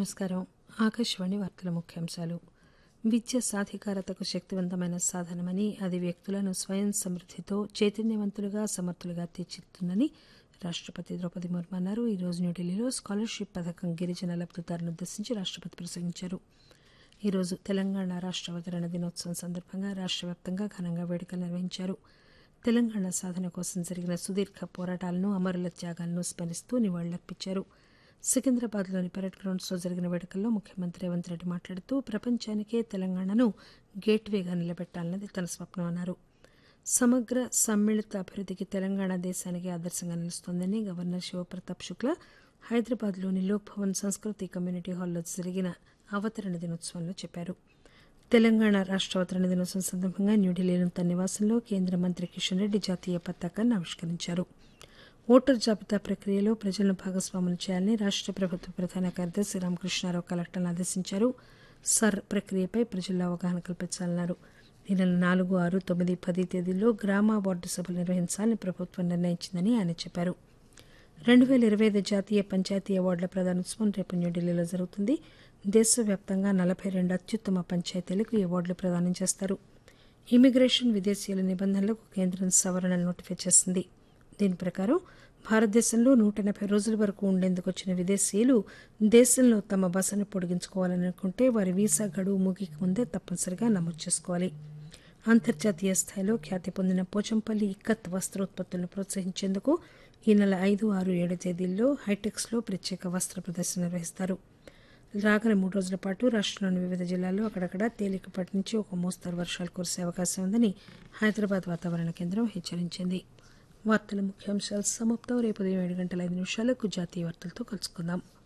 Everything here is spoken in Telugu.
నమస్కారం ఆకాశవాణి వార్తల ముఖ్యాంశాలు విద్య సాధికారతకు శక్తివంతమైన సాధనమని అది వ్యక్తులను స్వయం సమృద్దితో చైతన్యవంతులుగా సమర్థులుగా తీర్చిదిద్దుతుందని రాష్టపతి ద్రౌపది ముర్ము అన్నారు ఈ రోజు న్యూఢిల్లీలో స్కాలర్షిప్ పథకం గిరిజన లబ్దిదారులను ఉద్దేశించి రాష్టపతి ప్రసంగించారు ఈరోజు తెలంగాణ రాష్ట అవతరణ దినోత్సవం సందర్భంగా రాష్ట వ్యాప్తంగా ఘనంగా వేడుకలు నిర్వహించారు తెలంగాణ సాధన కోసం జరిగిన సుదీర్ఘ పోరాటాలను అమరుల త్యాగాలను స్మరిస్తూ నివాళులర్పించారు సికింద్రాబాద్లోని పరేడ్ గ్రౌండ్స్లో జరిగిన వేడుకల్లో ముఖ్యమంత్రి రేవంత్ రెడ్డి మాట్లాడుతూ ప్రపంచానికే తెలంగాణను గేట్వేగా నిలబెట్టాలన్నది తన స్వప్నం అన్నారు సమగ్ర సమ్మిళిత అభివృద్దికి తెలంగాణ దేశానికి ఆదర్శంగా నిలుస్తోందని గవర్నర్ శివప్రతాప్ శుక్లా హైదరాబాద్లోని లోక్ భవన్ సంస్కృతి కమ్యూనిటీ హాల్లో జరిగిన అవతరణ దినోత్సవంలో చెప్పారు తెలంగాణ రాష్ట అవతరణ దినోత్సవం సందర్భంగా న్యూఢిల్లీలోని తన నివాసంలో కేంద్ర మంత్రి కిషన్ రెడ్డి జాతీయ పతాకాన్ని ఆవిష్కరించారు ఓటర్ జాబితా ప్రక్రియలో ప్రజలను భాగస్వాములు చేయాలని రాష్ట ప్రభుత్వ ప్రధాన కార్యదర్శి రామకృష్ణారావు కలెక్టర్ను ఆదేశించారు సర్ ప్రక్రియపై ప్రజల్లో అవగాహన కల్పించాలన్నారు ఈ నెల నాలుగు ఆరు తొమ్మిది పది తేదీల్లో గ్రామ వార్డు సభలు నిర్వహించాలని ప్రభుత్వం నిర్ణయించిందని ఆయన చెప్పారు రెండు పేల ఇరవై ఐదు జాతీయ పంచాయతీ అవార్డుల ప్రదానోత్సవం రేపు న్యూఢిల్లీలో జరుగుతుంది దేశవ్యాప్తంగా నలభై రెండు అత్యుత్తమ పంచాయతీలకు ఈ అవార్డులు ప్రదానం చేస్తారు ఇమిగ్రేషన్ విదేశీయుల నిబంధనలకు కేంద్రం సవరణలు నోటిఫై చేసింది దీని ప్రకారం భారతదేశంలో నూట ఎనభై రోజుల వరకు ఉండేందుకు వచ్చిన విదేశీయులు దేశంలో తమ బసను పొడిగించుకోవాలని అనుకుంటే వారి వీసా గడువు ముగికి ముందే తప్పనిసరిగా నమోదు చేసుకోవాలి అంతర్జాతీయ స్థాయిలో ఖ్యాతి పొందిన పోచంపల్లి ఇక్కత్ వస్త్రోత్పత్తులను ప్రోత్సహించేందుకు ఈ నెల ఐదు ఆరు ఏడు తేదీల్లో హైటెక్స్లో ప్రత్యేక వస్త్ర ప్రదర్శన నిర్వహిస్తారు రాగల మూడు రోజుల పాటు రాష్టంలోని వివిధ జిల్లాల్లో అక్కడక్కడ తేలికపాటి నుంచి ఒక మోస్తరు వర్షాలు కురిసే అవకాశం ఉందని హైదరాబాద్ వాతావరణ కేంద్రం హెచ్చరించింది వార్తల ముఖ్యాంశాలు సమాప్తం రేపు ఉదయం ఏడు గంటల ఐదు నిమిషాలకు జాతీయ వార్తలతో కలుసుకుందాం